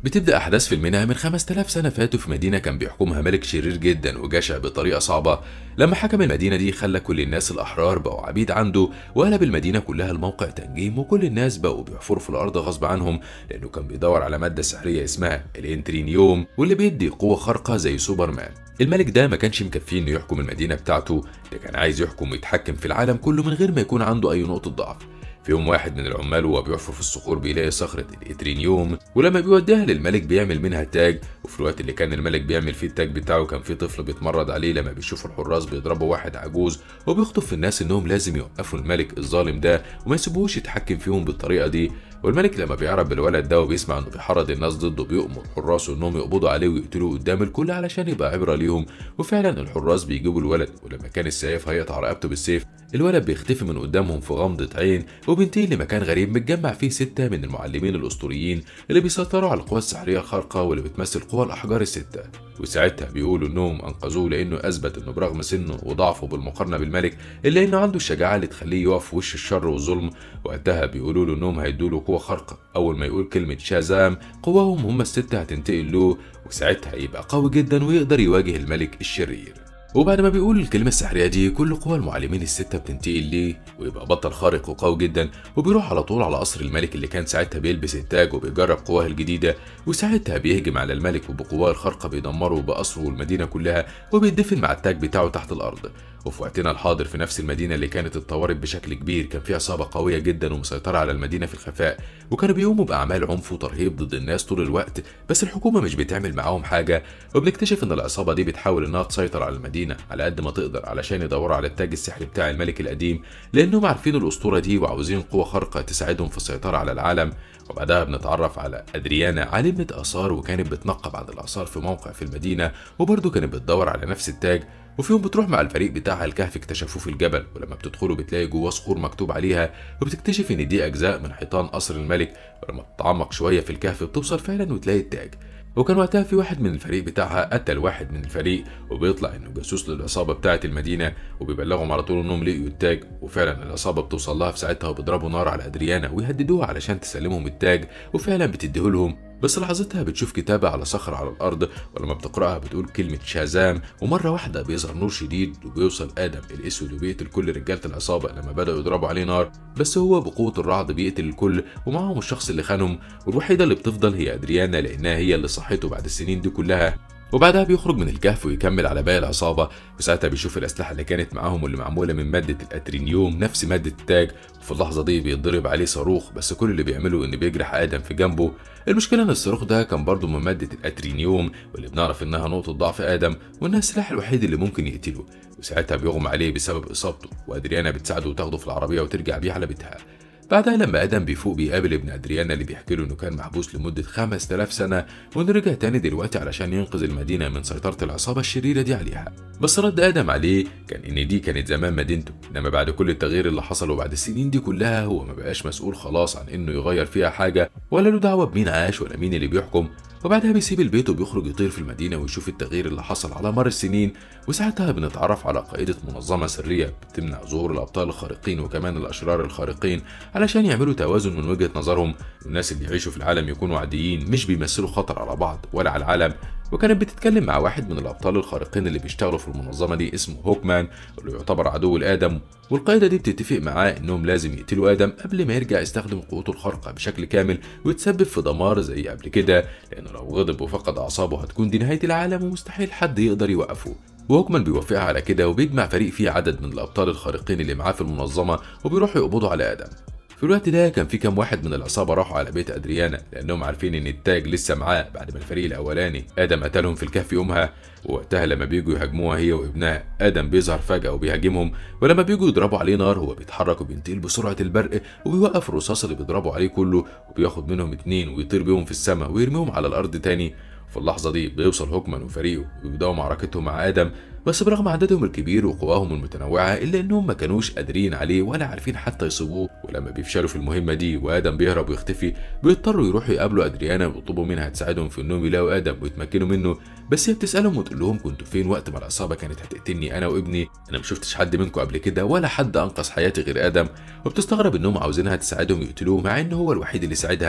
بتبدأ أحداث فيلمنا من 5000 سنة فاتوا في مدينة كان بيحكمها ملك شرير جدا وجشع بطريقة صعبة لما حكم المدينة دي خلى كل الناس الأحرار بقوا عبيد عنده وقلب المدينة كلها لموقع تنجيم وكل الناس بقوا بيحفروا في الأرض غصب عنهم لأنه كان بيدور على مادة سحرية اسمها الانترينيوم واللي بيدي قوة خارقة زي سوبرمان الملك ده ما كانش مكفيه انه يحكم المدينة بتاعته ده كان عايز يحكم ويتحكم في العالم كله من غير ما يكون عنده أي نقطة ضعف في يوم واحد من العمال وهو بيحفر في الصخور بيلاقي صخرة الإترينيوم ولما بيوديها للملك بيعمل منها تاج وفي الوقت اللي كان الملك بيعمل فيه التاج بتاعه كان في طفل بيتمرد عليه لما بيشوف الحراس بيضربوا واحد عجوز وبيخطف في الناس انهم لازم يوقفوا الملك الظالم ده وما يسيبوهوش يتحكم فيهم بالطريقة دي والملك لما بيعرف بالولد ده وبيسمع انه بيحرض الناس ضده بيؤمر حراسه انهم يقبضوا عليه ويقتلوه قدام الكل علشان يبقى عبره ليهم وفعلا الحراس بيجيبوا الولد ولما كان السيف هيقطع رقبته بالسيف الولد بيختفي من قدامهم في غمضة عين وبينتقل لمكان غريب متجمع فيه ستة من المعلمين الأسطوريين اللي بيسيطروا على القوى السحرية الخارقة واللي بتمثل قوى الأحجار الستة وساعتها بيقولوا انهم انقذوه لانه اثبت انه برغم سنه وضعفه بالمقارنه بالملك الا انه عنده الشجاعه اللي تخليه يقف في وش الشر والظلم وقتها بيقولوا له انهم هيدوا له قوه خارقه اول ما يقول كلمه شازام قواهم هم السته هتنتقل له وساعتها يبقى قوي جدا ويقدر يواجه الملك الشرير وبعد ما بيقول الكلمة السحرية دي كل قوى المعلمين الستة بتنتقل ليه ويبقى بطل خارق وقوي جدا وبيروح على طول على قصر الملك اللي كان ساعتها بيلبس التاج وبيجرب قواه الجديدة وساعتها بيهجم على الملك وبقواه الخارقة بيدمره بقصره والمدينة كلها وبيدفن مع التاج بتاعه تحت الأرض وفي وقتنا الحاضر في نفس المدينة اللي كانت اتطورت بشكل كبير كان في عصابة قوية جدا ومسيطرة على المدينة في الخفاء وكانوا بيقوموا بأعمال عنف وترهيب ضد الناس طول الوقت بس الحكومة مش بتعمل معاهم حاجة وبنكتشف إن العصابة دي بتحاول إنها تسيطر على المدينة على قد ما تقدر علشان يدوروا على التاج السحري بتاع الملك القديم لأنهم عارفين الأسطورة دي وعاوزين قوة خارقة تساعدهم في السيطرة على العالم وبعدها بنتعرف على أدريانا عالمة آثار وكانت بتنقب عن الآثار في موقع في المدينة وبرضه كانت بتدور على نفس التاج وفي يوم بتروح مع الفريق بتاعها الكهف اكتشفوه في الجبل ولما بتدخلوا بتلاقي جواه صخور مكتوب عليها وبتكتشف ان دي اجزاء من حيطان قصر الملك ولما تتعمق شويه في الكهف بتوصل فعلا وتلاقي التاج وكان وقتها في واحد من الفريق بتاعها قتل واحد من الفريق وبيطلع انه جاسوس للعصابه بتاعه المدينه وبيبلغهم على طول انهم لقيوا التاج وفعلا العصابه بتوصل لها في ساعتها وبيضربوا نار على ادريانا ويهددوها علشان تسلمهم التاج وفعلا بتديه لهم بس لحظتها بتشوف كتابة على صخرة على الأرض ولما بتقرأها بتقول كلمة شازام ومرة واحدة بيظهر نور شديد وبيوصل آدم الأسود وبيقتل كل رجالة العصابة لما بدأوا يضربوا عليه نار بس هو بقوة الرعد بيقتل الكل ومعاهم الشخص اللي خانهم والوحيدة اللي بتفضل هي أدريانا لأنها هي اللي صحته بعد السنين دي كلها وبعدها بيخرج من الكهف ويكمل على باقي العصابة وساعتها بيشوف الأسلحة اللي كانت معاهم واللي معمولة من مادة الأترينيوم نفس مادة التاج وفي اللحظة دي بيتضرب عليه صاروخ بس كل اللي بيعمله إن بيجرح آدم في جنبه المشكلة إن الصاروخ ده كان برضه من مادة الأترينيوم واللي بنعرف إنها نقطة ضعف آدم وإنها السلاح الوحيد اللي ممكن يقتله وساعتها بيغمى عليه بسبب إصابته وأدريانا بتساعده وتاخده في العربية وترجع بيه على بيتها بعدها لما ادم بيفوق بيقابل ابن ادريانا اللي بيحكي له انه كان محبوس لمده 5000 سنه وانه رجع تاني دلوقتي علشان ينقذ المدينه من سيطره العصابه الشريره دي عليها بس رد ادم عليه كان ان دي كانت زمان مدينته انما بعد كل التغيير اللي حصل وبعد السنين دي كلها هو ما بقاش مسؤول خلاص عن انه يغير فيها حاجه ولا له دعوه بمين عاش ولا مين اللي بيحكم وبعدها بيسيب البيت وبيخرج يطير في المدينة ويشوف التغيير اللي حصل على مر السنين وساعتها بنتعرف على قائدة منظمة سرية بتمنع ظهور الأبطال الخارقين وكمان الأشرار الخارقين علشان يعملوا توازن من وجهة نظرهم والناس اللي يعيشوا في العالم يكونوا عاديين مش بيمثلوا خطر على بعض ولا على العالم وكانت بتتكلم مع واحد من الابطال الخارقين اللي بيشتغلوا في المنظمه دي اسمه هوكمان واللي يعتبر عدو لادم والقايده دي بتتفق معاه انهم لازم يقتلوا ادم قبل ما يرجع يستخدم قوته الخارقه بشكل كامل ويتسبب في دمار زي قبل كده لانه لو غضب وفقد اعصابه هتكون دي نهايه العالم ومستحيل حد يقدر يوقفه وهوكمان بيوافقها على كده وبيجمع فريق فيه عدد من الابطال الخارقين اللي معاه في المنظمه وبيروحوا يقبضوا على ادم في الوقت ده كان في كام واحد من العصابة راحوا على بيت أدريانا لأنهم عارفين إن التاج لسه معاه بعد ما الفريق الأولاني آدم قتلهم في الكهف يومها ووقتها لما بيجوا يهاجموها هي وابنها آدم بيظهر فجأة وبيهاجمهم ولما بيجوا يضربوا عليه نار هو بيتحرك وبينتقل بسرعة البرق وبيوقف الرصاص اللي بيضربوا عليه كله وبياخد منهم اتنين ويطير بيهم في السماء ويرميهم على الأرض تاني في اللحظة دي بيوصل هوكمان وفريقه ويبدأوا معركتهم مع آدم بس برغم عددهم الكبير وقواهم المتنوعة إلا إنهم ما كانوش قادرين عليه ولا عارفين حتى يصيبوه ولما بيفشلوا في المهمة دي وآدم بيهرب ويختفي بيضطروا يروحوا يقابلوا أدريانا ويطلبوا منها تساعدهم في إنهم يلاقوا آدم ويتمكنوا منه بس هي بتسألهم وتقول لهم كنتوا فين وقت ما العصابة كانت هتقتلني أنا وابني أنا ما شفتش حد منكم قبل كده ولا حد أنقذ حياتي غير آدم وبتستغرب إنهم عاوزينها تساعدهم يقتلوه مع إن هو الوحيد اللي ساعدها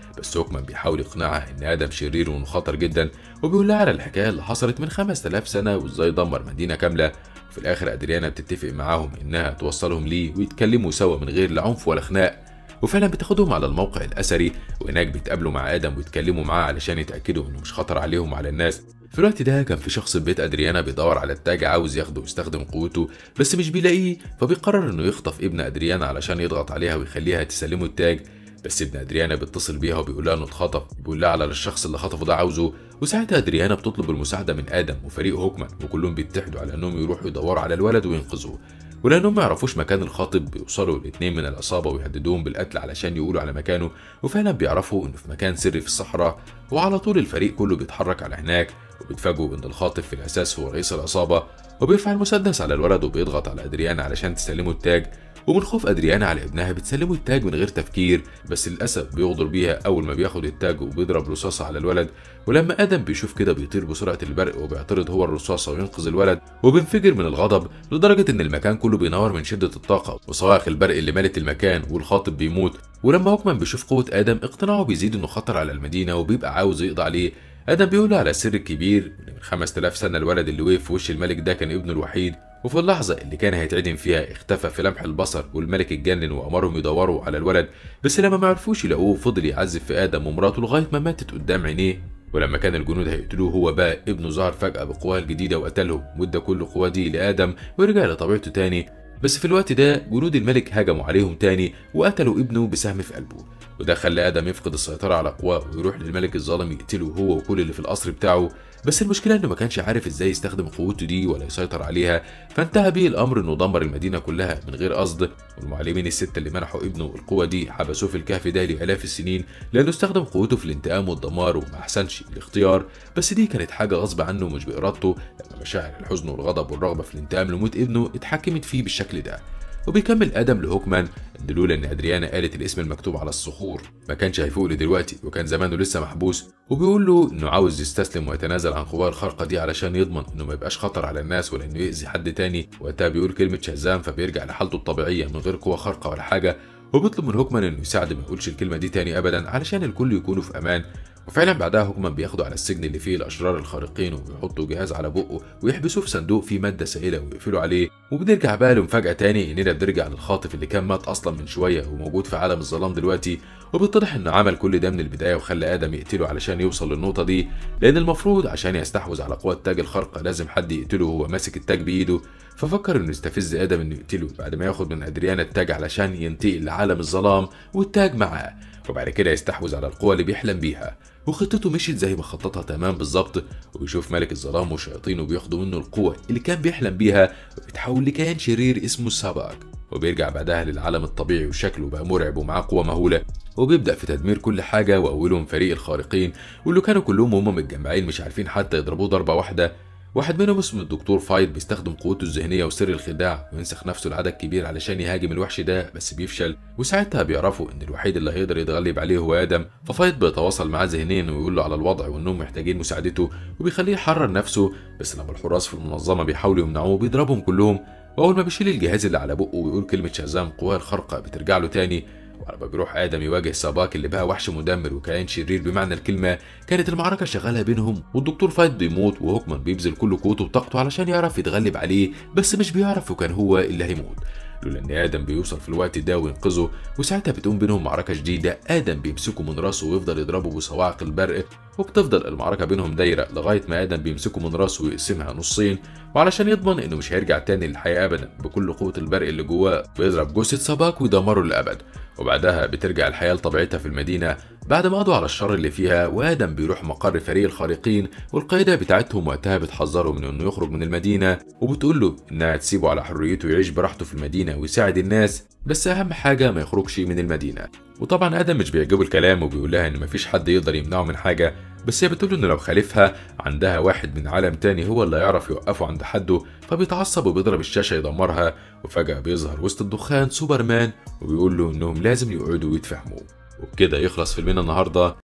بس هوكمان بيحاول يقنعها ان ادم شرير وانه خطر جدا وبيقول لها على الحكايه اللي حصلت من 5000 سنه وازاي دمر مدينه كامله وفي الاخر ادريانا بتتفق معاهم انها توصلهم ليه ويتكلموا سوا من غير لا عنف ولا خناق وفعلا بتاخدهم على الموقع الاثري وهناك بيتقابلوا مع ادم ويتكلموا معاه علشان يتاكدوا انه مش خطر عليهم وعلى الناس في الوقت ده كان في شخص في بيت ادريانا بيدور على التاج عاوز ياخده ويستخدم قوته بس مش بيلاقيه فبيقرر انه يخطف ابن ادريانا علشان يضغط عليها ويخليها تسلمه التاج بس ابن ادريانا بيتصل بيها وبيقول لها انه اتخطف بيقول لها على الشخص اللي خطفه ده عاوزه وساعتها ادريانا بتطلب المساعده من ادم وفريق هوكمان وكلهم بيتحدوا على انهم يروحوا يدوروا على الولد وينقذوه ولانهم ما يعرفوش مكان الخاطب بيوصلوا الاثنين من العصابه ويهددوهم بالقتل علشان يقولوا على مكانه وفعلا بيعرفوا انه في مكان سري في الصحراء وعلى طول الفريق كله بيتحرك على هناك وبيتفاجئوا ان الخاطف في الاساس هو رئيس العصابه وبيرفع المسدس على الولد وبيضغط على ادريانا علشان تسلمه التاج ومن خوف ادريانا على ابنها بتسلمه التاج من غير تفكير بس للاسف بيغدر بيها اول ما بياخد التاج وبيضرب رصاصه على الولد ولما ادم بيشوف كده بيطير بسرعه البرق وبيعترض هو الرصاصه وينقذ الولد وبينفجر من الغضب لدرجه ان المكان كله بينور من شده الطاقه وصواعق البرق اللي ملت المكان والخاطب بيموت ولما هوكمان بيشوف قوه ادم اقتناعه بيزيد انه خطر على المدينه وبيبقى عاوز يقضي عليه ادم بيقول على السر الكبير ان من 5000 سنه الولد اللي وقف في وش الملك ده كان ابنه الوحيد وفي اللحظة اللي كان هيتعدم فيها اختفى في لمح البصر والملك اتجنن وأمرهم يدوروا على الولد بس لما ما عرفوش يلاقوه فضل يعذب في آدم ومراته لغاية ما ماتت قدام عينيه ولما كان الجنود هيقتلوه هو بقى ابنه ظهر فجأة بقواه الجديدة وقتلهم وادى كل قواه دي لآدم ورجع لطبيعته تاني بس في الوقت ده جنود الملك هجموا عليهم تاني وقتلوا ابنه بسهم في قلبه وده خلى آدم يفقد السيطرة على قواه ويروح للملك الظالم يقتله هو وكل اللي في القصر بتاعه بس المشكلة انه ما كانش عارف ازاي يستخدم قوته دي ولا يسيطر عليها فانتهى بيه الامر انه دمر المدينة كلها من غير قصد والمعلمين الستة اللي منحوا ابنه القوة دي حبسوه في الكهف ده لآلاف السنين لانه استخدم قوته في الانتقام والدمار وما احسنش الاختيار بس دي كانت حاجة غصب عنه ومش بإرادته لما مشاعر الحزن والغضب والرغبة في الانتقام لموت ابنه اتحكمت فيه بالشكل ده وبيكمل ادم لهوكمان ان لولا ان ادريانا قالت الاسم المكتوب على الصخور ما كانش هيفوق لدلوقتي وكان زمانه لسه محبوس وبيقول له انه عاوز يستسلم ويتنازل عن قواه الخارقه دي علشان يضمن انه ما يبقاش خطر على الناس ولا انه يأذي حد تاني وقتها بيقول كلمه شازام فبيرجع لحالته الطبيعيه من غير قوه خارقه ولا حاجه وبيطلب من هوكمان انه يساعده ما يقولش الكلمه دي تاني ابدا علشان الكل يكونوا في امان وفعلا بعدها هوكمان بياخده على السجن اللي فيه الاشرار الخارقين وبيحطوا جهاز على بقه ويحبسوه في صندوق فيه ماده سائله ويقفلوا عليه وبنرجع بقى لمفاجاه تاني اننا بنرجع للخاطف اللي كان مات اصلا من شويه وموجود في عالم الظلام دلوقتي وبيتضح انه عمل كل ده من البدايه وخلى ادم يقتله علشان يوصل للنقطه دي لان المفروض عشان يستحوذ على قوه تاج الخرقه لازم حد يقتله وهو ماسك التاج بايده ففكر انه يستفز ادم انه يقتله بعد ما ياخد من ادريانا التاج علشان ينتقل لعالم الظلام والتاج معاه وبعد كده يستحوذ على القوة اللي بيحلم بيها وخطته مشيت زي ما خططها تمام بالظبط وبيشوف ملك الظلام وشياطينه بياخدوا منه القوة اللي كان بيحلم بيها وبيتحول لكيان شرير اسمه السباك وبيرجع بعدها للعالم الطبيعي وشكله بقى مرعب ومعاه قوة مهولة وبيبدأ في تدمير كل حاجة وأولهم فريق الخارقين واللي كانوا كلهم هم متجمعين مش عارفين حتى يضربوه ضربة واحدة واحد منهم اسمه الدكتور فايد بيستخدم قوته الذهنية وسر الخداع وينسخ نفسه لعدد كبير علشان يهاجم الوحش ده بس بيفشل وساعتها بيعرفوا ان الوحيد اللي هيقدر يتغلب عليه هو ادم ففايد بيتواصل معاه ذهنيا ويقول له على الوضع وانهم محتاجين مساعدته وبيخليه يحرر نفسه بس لما الحراس في المنظمة بيحاولوا يمنعوه بيضربهم كلهم واول ما بيشيل الجهاز اللي على بقه ويقول كلمة شازام قواه الخارقة بترجع له تاني وعلى ما بيروح ادم يواجه ساباك اللي بقى وحش مدمر وكائن شرير بمعنى الكلمه كانت المعركه شغاله بينهم والدكتور فايد بيموت وهوكمان بيبذل كل قوته وطاقته علشان يعرف يتغلب عليه بس مش بيعرف وكان هو اللي هيموت لولا ان ادم بيوصل في الوقت ده وينقذه وساعتها بتقوم بينهم معركه جديده ادم بيمسكه من راسه ويفضل يضربه بصواعق البرق وبتفضل المعركه بينهم دايره لغايه ما ادم بيمسكه من راسه ويقسمها نصين وعلشان يضمن انه مش هيرجع تاني للحياه ابدا بكل قوه البرق اللي جواه بيضرب جثه سباك ويدمره للابد وبعدها بترجع الحياه لطبيعتها في المدينه بعد ما قضوا على الشر اللي فيها وادم بيروح مقر فريق الخارقين والقاعده بتاعتهم وقتها بتحذره من انه يخرج من المدينه وبتقول له انها تسيبه على حريته يعيش براحته في المدينه ويساعد الناس بس اهم حاجه ما يخرجش من المدينه وطبعا ادم مش بيعجبه الكلام وبيقول لها ان مفيش حد يقدر يمنعه من حاجه بس هي بتقول انه لو خالفها عندها واحد من عالم تاني هو اللي هيعرف يوقفه عند حده فبيتعصب وبيضرب الشاشه يدمرها وفجاه بيظهر وسط الدخان سوبرمان وبيقول له انهم لازم يقعدوا ويتفاهموا وبكده يخلص فيلمنا النهارده